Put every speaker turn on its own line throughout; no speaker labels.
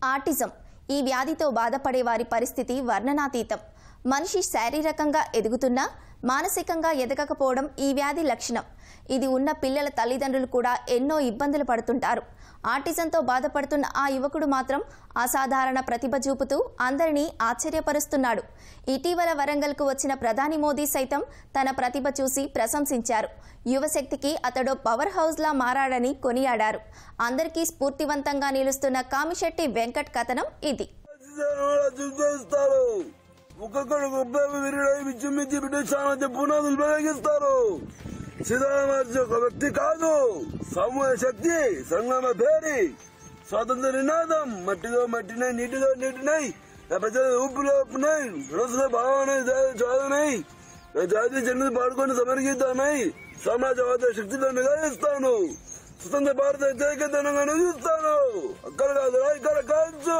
autism ఈ వ్యాధితో బాధపడే వారి పరిస్థితి వర్ణనాతీతం మనిషి శారీరకంగా ఎదుగుతున్నా మానసికంగా ఎదగకపోవడం ఈ వ్యాధి లక్షణం ఇది ఉన్న పిల్లల తల్లిదండ్రులు కూడా ఎన్నో ఇబ్బందులు పడుతుంటారు ఆటిజంతో బాధపడుతున్న ఆ యువకుడు మాత్రం అసాధారణ ప్రతిభ చూపుతూ అందరినీ ఆశ్చర్యపరుస్తున్నాడు ఇటీవల వరంగల్కు వచ్చిన ప్రధాని మోదీ సైతం తన ప్రతిభ చూసి ప్రశంసించారు యువశక్తికి అతడు పవర్ హౌస్లా మారాడని కొనియాడారు అందరికీ స్ఫూర్తివంతంగా నిలుస్తున్న కామిశెట్టి వెంకట్ కథనం ఇది
చూస్తారు ఒక్కొక్కడు గొప్ప విరుడై విచ్చుమిచ్చి బ్రిటిష్ పునాదులు పెరిగిస్తారు సీతారామరాజు ఒక వ్యక్తి కాదు సమూహ శక్తి సంగమ పేరి స్వాతంత్ర నినాదం మట్టిలో మట్టినై నీటిలో నీటినై నా ప్రజల ఊపిలో ఊపినై రోజులో భావనై చదువునై నా జాతీయ జన్మది పాడుకొని సమర్గిద్దానై సమాజవాద శక్తితో నిగాయిస్తాను స్వతంత్ర భారత వ్యతిరేకతనంగా నిలుస్తాను అక్కడ కాదురా ఇక్కడ కాదు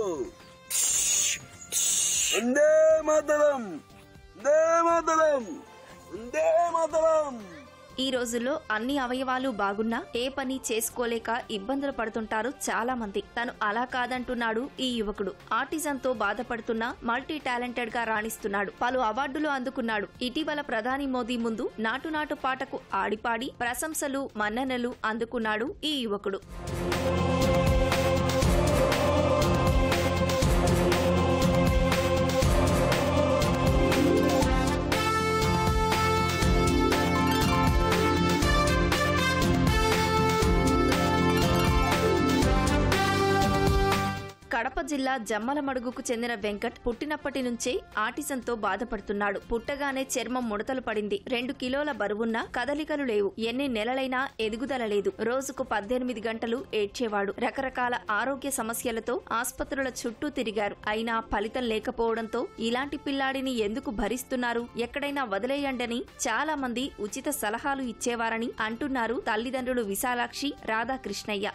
వందే మాతరం వందే మాతరం వందే మాతరం
ఈ రోజుల్లో అన్ని అవయవాలు బాగున్నా ఏ పని చేసుకోలేక ఇబ్బందులు పడుతుంటారు చాలా మంది తను అలా కాదంటున్నాడు ఈ యువకుడు ఆటిజంతో బాధపడుతున్న మల్టీ టాలెంటెడ్ గా రాణిస్తున్నాడు పలు అవార్డులు అందుకున్నాడు ఇటీవల ప్రధాని మోదీ ముందు నాటు నాటు పాటకు ఆడిపాడి ప్రశంసలు మన్ననలు అందుకున్నాడు ఈ యువకుడు కడప జిల్లా జమ్మలమడుగుకు చెందిన వెంకట్ పుట్టినప్పటి నుంచే ఆటిజంతో బాధపడుతున్నాడు పుట్టగానే చర్మం ముడతలు పడింది రెండు కిలోల బరువున్న కదలికలు లేవు ఎన్ని నెలలైనా ఎదుగుదల లేదు రోజుకు పద్దెనిమిది గంటలు ఏడ్చేవాడు రకరకాల ఆరోగ్య సమస్యలతో ఆసుపత్రుల చుట్టూ తిరిగారు అయినా ఫలితం లేకపోవడంతో ఇలాంటి పిల్లాడిని ఎందుకు భరిస్తున్నారు ఎక్కడైనా వదిలేయండని చాలా మంది ఉచిత సలహాలు ఇచ్చేవారని అంటున్నారు తల్లిదండ్రులు విశాలాక్షి రాధాకృష్ణయ్య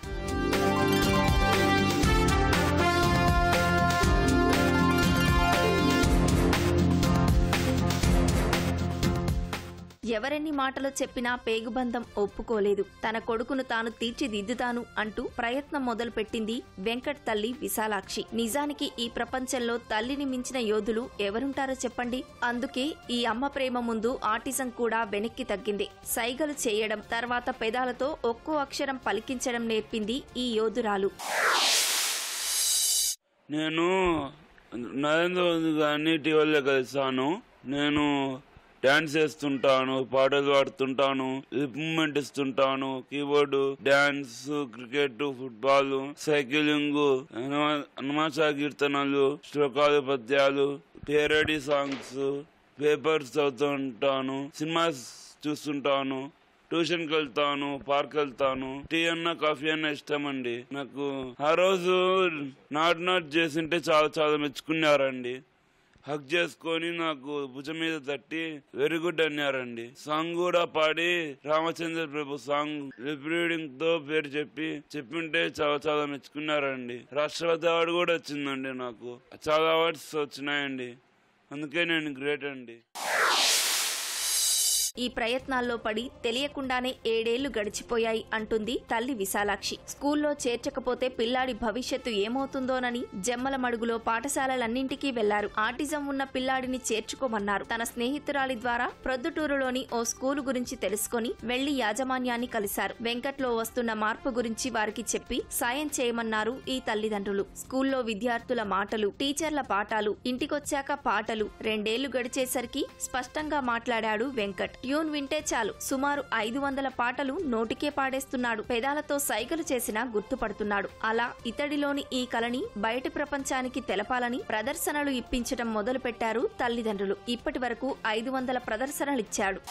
ఎవరెన్ని మాటలు చెప్పినా పేగుబంధం ఒప్పుకోలేదు తన కొడుకును తాను తీర్చిదిద్దుతాను అంటూ ప్రయత్నం మొదలుపెట్టింది వెంకట్ తల్లి విశాలాక్షి నిజానికి ఈ ప్రపంచంలో తల్లిని మించిన యోధులు ఎవరుంటారో చెప్పండి అందుకే ఈ అమ్మ ప్రేమ ముందు ఆటిజం కూడా వెనక్కి తగ్గింది సైగలు చేయడం తర్వాత పెదాలతో ఒక్కో అక్షరం పలికించడం నేర్పింది ఈ యోధురాలు
నేను నరేంద్ర మోదీ గారిని టీవీలో కలిసాను నేను డాన్స్ చేస్తుంటాను పాటలు పాడుతుంటాను లిప్ మూమెంట్ ఇస్తుంటాను keyboard dance cricket football cycling హనుమాస కీర్తనలు శ్లోకాలు పద్యాలు పేరడీ సాంగ్స్ పేపర్స్ చదువుతుంటాను సినిమాస్ చూస్తుంటాను ట్యూషన్ కి వెళ్తాను పార్క్ వెళ్తాను టీ అన్న కాఫీ అన్న ఇష్టం అండి నాకు ఆ రోజు నాట్ నాట్ చేసింటే చాలా చాలా మెచ్చుకున్నారండి హక్ చేసుకొని నాకు భుజం మీద తట్టి వెరీ గుడ్ అన్నారండి సాంగ్ కూడా పాడి Ramachandra Prabhu song lip reading తో పేరు చెప్పి చెప్పింటే చాలా చాలా మెచ్చుకున్నారండి రాష్ట్రపతి అవార్డు కూడా వచ్చిందండి నాకు చాలా అవార్డ్స్ వచ్చినాయండి అందుకే నేను గ్రేట్ అండి
ఈ ప్రయత్నాల్లో పడి తెలియకుండానే ఏడేళ్లు గడిచిపోయాయి అంటుంది తల్లి విశాలాక్షి స్కూల్లో చేర్చకపోతే పిల్లాడి భవిష్యత్తు ఏమవుతుందోనని జమ్మల మడుగులో పాఠశాలలన్నింటికీ వెళ్లారు ఆటిజం ఉన్న పిల్లాడిని చేర్చుకోమన్నారు తన స్నేహితురాలి ద్వారా ప్రొద్దుటూరులోని ఓ స్కూలు గురించి తెలుసుకొని వెళ్లి యాజమాన్యాన్ని కలిశారు వెంకట్లో వస్తున్న మార్పు గురించి వారికి చెప్పి సాయం చేయమన్నారు ఈ తల్లిదండ్రులు స్కూల్లో విద్యార్థుల మాటలు టీచర్ల పాఠాలు ఇంటికొచ్చాక పాటలు రెండేళ్లు గడిచేసరికి స్పష్టంగా మాట్లాడాడు వెంకట్ ట్యూన్ వింటే చాలు సుమారు ఐదు వందల పాటలు నోటికే పాడేస్తున్నాడు పెదాలతో సైగలు చేసినా గుర్తుపడుతున్నాడు అలా ఇతడిలోని ఈ కళని బయటి ప్రపంచానికి తెలపాలని ప్రదర్శనలు ఇప్పించడం మొదలుపెట్టారు తల్లిదండ్రులు ఇప్పటి వరకు ఐదు వందల ప్రదర్శనలిచ్చాడు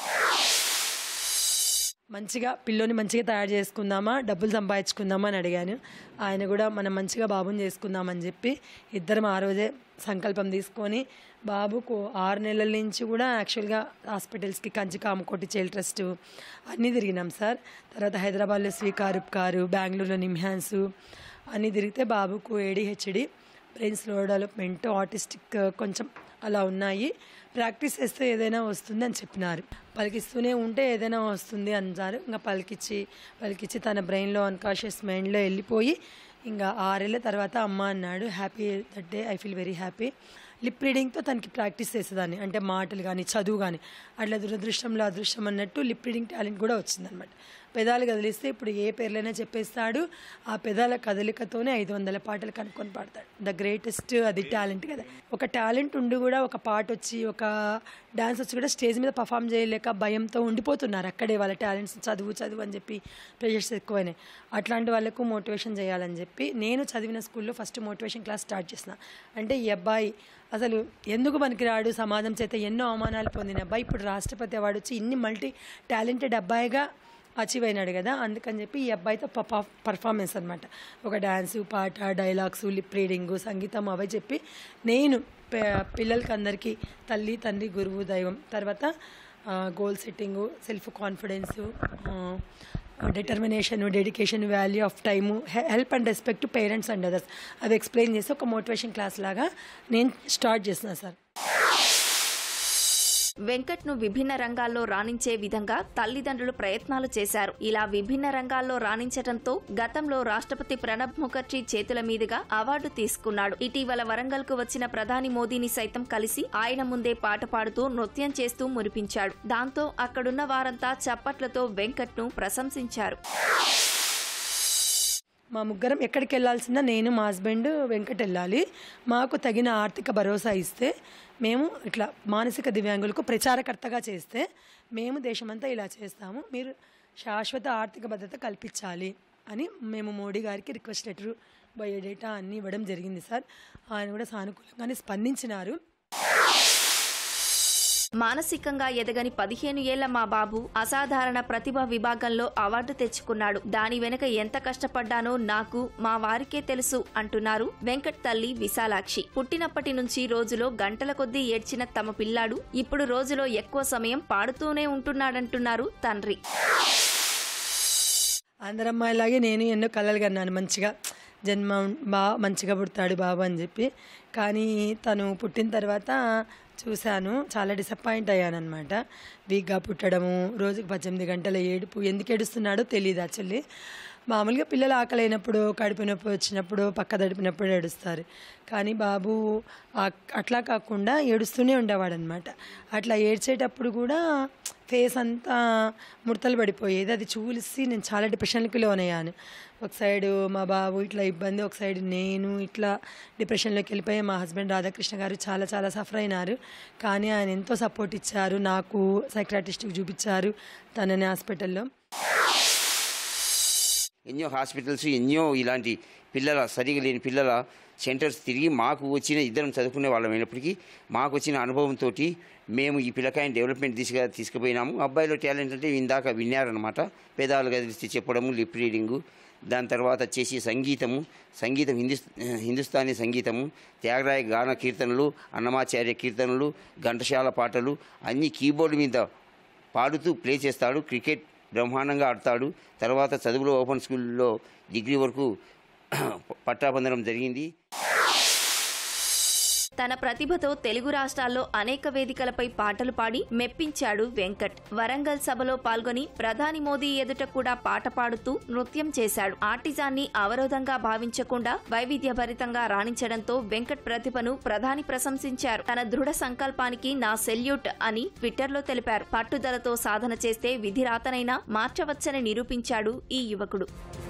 మంచిగా పిల్లోని మంచిగా తయారు చేసుకుందామా డబ్బులు సంపాదించుకుందామా అని అడిగాను ఆయన కూడా మనం మంచిగా బాబుని చేసుకుందామని చెప్పి ఇద్దరం ఆ రోజే సంకల్పం తీసుకొని బాబుకు ఆరు నెలల నుంచి కూడా యాక్చువల్గా హాస్పిటల్స్కి కంచి కామకోటి చైల్డ్ ట్రస్ట్ అన్నీ తిరిగినాం సార్ తర్వాత హైదరాబాద్లో శ్రీకారుప్ కారు బెంగళూరులో నిమ్హాన్స్ అన్నీ తిరిగితే బాబుకు ADHD brain slow development autistic కొంచెం అలా ఉన్నాయి ప్రాక్టీస్ చేస్తే ఏదైనా వస్తుంది అని చెప్పినారు పలికిస్తూనే ఉంటే ఏదైనా వస్తుంది అన్నారు ఇంకా పలికిచ్చి పలికిచ్చి తన బ్రెయిన్లో అన్కాన్షియస్ మైండ్లో వెళ్ళిపోయి ఇంకా ఆరేళ్ళ తర్వాత అమ్మ అన్నాడు happy that day I feel very happy lip రీడింగ్తో తనకి ప్రాక్టీస్ చేసేదాన్ని అంటే మాటలు కానీ చదువు కానీ అట్లా దురదృష్టంలో అదృష్టం అన్నట్టు లిప్ రీడింగ్ టాలెంట్ కూడా వచ్చిందనమాట పెదాలు కదిలిస్తే ఇప్పుడు ఏ పేర్లైనా చెప్పేస్తాడు ఆ పెదాల కదలికతోనే ఐదు వందల పాటలు కనుక్కొని పాడతాడు ద గ్రేటెస్ట్ అది టాలెంట్ కదా ఒక టాలెంట్ ఉండి కూడా ఒక పాట వచ్చి ఒక డాన్స్ వచ్చి కూడా స్టేజ్ మీద పర్ఫామ్ చేయలేక భయంతో ఉండిపోతున్నారు అక్కడే వాళ్ళ టాలెంట్స్ చదువు చదువు అని చెప్పి ప్రెషర్స్ ఎక్కువైనాయి అట్లాంటి వాళ్ళకు మోటివేషన్ చేయాలని చెప్పి నేను చదివిన స్కూల్లో ఫస్ట్ మోటివేషన్ క్లాస్ స్టార్ట్ చేసిన అంటే ఈ అబ్బాయి అసలు ఎందుకు పనికిరాడు సమాజం చేత ఎన్నో అవమానాలు పొందిన అబ్బాయి ఇప్పుడు రాష్ట్రపతి అవార్డు వచ్చి ఇన్ని మల్టీ టాలెంటెడ్ అబ్బాయిగా అచీవ్ అయినాడు కదా అందుకని చెప్పి ఈ అబ్బాయితో పర్ఫార్మెన్స్ అనమాట ఒక డ్యాన్సు పాట డైలాగ్స్ లిప్ రీడింగు సంగీతం అవి చెప్పి నేను ప- పిల్లలకి అందరికీ తల్లి తండ్రి గురువు దైవం తర్వాత goal setting self confidence determination dedication value of time help and respect to parents and others అవి ఎక్స్ప్లెయిన్ చేసి ఒక మోటివేషన్ క్లాస్ లాగా నేను స్టార్ట్ చేసిన సార్
వెంకట్ను విభిన్న రంగాల్లో రాణించే విధంగా తల్లిదండ్రులు ప్రయత్నాలు చేశారు ఇలా విభిన్న రంగాల్లో రాణించడంతో గతంలో రాష్ట్రపతి ప్రణబ్ ముఖర్జీ చేతుల మీదుగా అవార్డు తీసుకున్నాడు ఇటీవల వరంగల్ కు వచ్చిన ప్రధాని మోదీని సైతం కలిసి ఆయన ముందే పాట పాడుతూ నృత్యం చేస్తూ మురిపించాడు దాంతో అక్కడున్న వారంతా చప్పట్లతో వెంకట్ను ప్రశంసించారు
మా ముగ్గురం ఎక్కడికి వెళ్ళాల్సిందా నేను మా హస్బెండ్ వెంకట్ వెళ్ళాలి మాకు తగిన ఆర్థిక భరోసా ఇస్తే మేము ఇట్లా మానసిక దివ్యాంగులకు ప్రచారకర్తగా చేస్తే మేము దేశమంతా ఇలా చేస్తాము మీరు శాశ్వత ఆర్థిక భద్రత కల్పించాలి అని మేము మోడీ గారికి రిక్వెస్ట్ లెటర్ బయోడేటా అన్నీ ఇవ్వడం జరిగింది సార్ ఆయన కూడా సానుకూలంగానే స్పందించినారు
మానసికంగా ఎదగని పదిహేను ఏళ్ల మా బాబు అసాధారణ ప్రతిభ విభాగంలో అవార్డు తెచ్చుకున్నాడు దాని వెనుక ఎంత కష్టపడ్డానో నాకు మా వారికే తెలుసు అంటున్నారు వెంకట్ తల్లి విశాలాక్షి పుట్టినప్పటి నుంచి రోజులో గంటల కొద్దీ ఏడ్చిన తమ పిల్లాడు ఇప్పుడు రోజులో ఎక్కువ సమయం పాడుతూనే ఉంటున్నాడంటున్నారు తండ్రి
అందరమ్మాయిలాగే నేను ఎన్నో కలలు కన్నాను మంచిగా జన్మ బాగా మంచిగా పుడతాడు బాబు అని చెప్పి కానీ తను పుట్టిన తర్వాత చూశాను చాలా డిసప్పాయింట్ అయ్యానమాట వీక్గా పుట్టడము రోజుకి పద్దెనిమిది గంటల ఏడుపు ఎందుకు ఏడుస్తున్నాడో తెలియదు యాక్చువల్లీ మామూలుగా పిల్లలు ఆకలి అయినప్పుడు కడుపు నొప్పి వచ్చినప్పుడు పక్క దడిపినప్పుడు ఏడుస్తారు కానీ బాబు ఆ- అట్లా కాకుండా ఏడుస్తూనే ఉండేవాడు అనమాట అట్లా ఏడ్చేటప్పుడు కూడా ఫేస్ అంతా ముడతలు పడిపోయేది అది చూసి నేను చాలా డిప్రెషన్కి లోనయ్యాను ఒక సైడ్ మా బాబు ఇట్లా ఇబ్బంది ఒక సైడ్ నేను ఇట్లా డిప్రెషన్లోకి వెళ్ళిపోయి మా హస్బెండ్ రాధాకృష్ణ గారు చాలా చాలా సఫర్ అయినారు కానీ ఆయన ఎంతో సపోర్ట్ ఇచ్చారు నాకు సైక్రాటిస్ట్కి చూపించారు తనని హాస్పిటల్లో
ఎన్నో హాస్పిటల్స్ ఎన్నో ఇలాంటి పిల్లల సరిగా లేని పిల్లల సెంటర్స్ తిరిగి మాకు వచ్చిన ఇద్దరం చదువుకునే వాళ్ళం అయినప్పటికీ మాకు వచ్చిన అనుభవంతో మేము ఈ పిల్లకాయని డెవలప్మెంట్ దిశగా తీసుకుపోయినాము అబ్బాయిలో టాలెంట్ అంటే ఇందాక విన్నారనమాట పేదాలు కదిలిస్తే చెప్పడము లిప్ రీడింగు దాని తర్వాత వచ్చేసి సంగీతము సంగీతం హిందుస్ హిందుస్థానీ సంగీతము త్యాగరాయ గాన కీర్తనలు అన్నమాచార్య కీర్తనలు ఘంటశాల పాటలు అన్ని కీబోర్డు మీద పాడుతూ ప్లే చేస్తాడు క్రికెట్ బ్రహ్మాండంగా ఆడతాడు తర్వాత చదువులో ఓపెన్ స్కూల్లో డిగ్రీ వరకు పట్టాపొందడం జరిగింది
తన ప్రతిభతో తెలుగు రాష్ట్రాల్లో అనేక వేదికలపై పాటలు పాడి మెప్పించాడు వెంకట్ వరంగల్ సభలో పాల్గొని ప్రధాని మోదీ ఎదుట కూడా పాట పాడుతూ నృత్యం చేశాడు ఆర్టిజాన్ని అవరోధంగా భావించకుండా వైవిధ్యభరితంగా రాణించడంతో వెంకట్ ప్రతిభను ప్రధాని ప్రశంసించారు తన దృఢ సంకల్పానికి నా సెల్యూట్ అని ట్విట్టర్లో తెలిపారు పట్టుదలతో సాధన చేస్తే విధిరాతనైనా మార్చవచ్చని నిరూపించాడు ఈ యువకుడు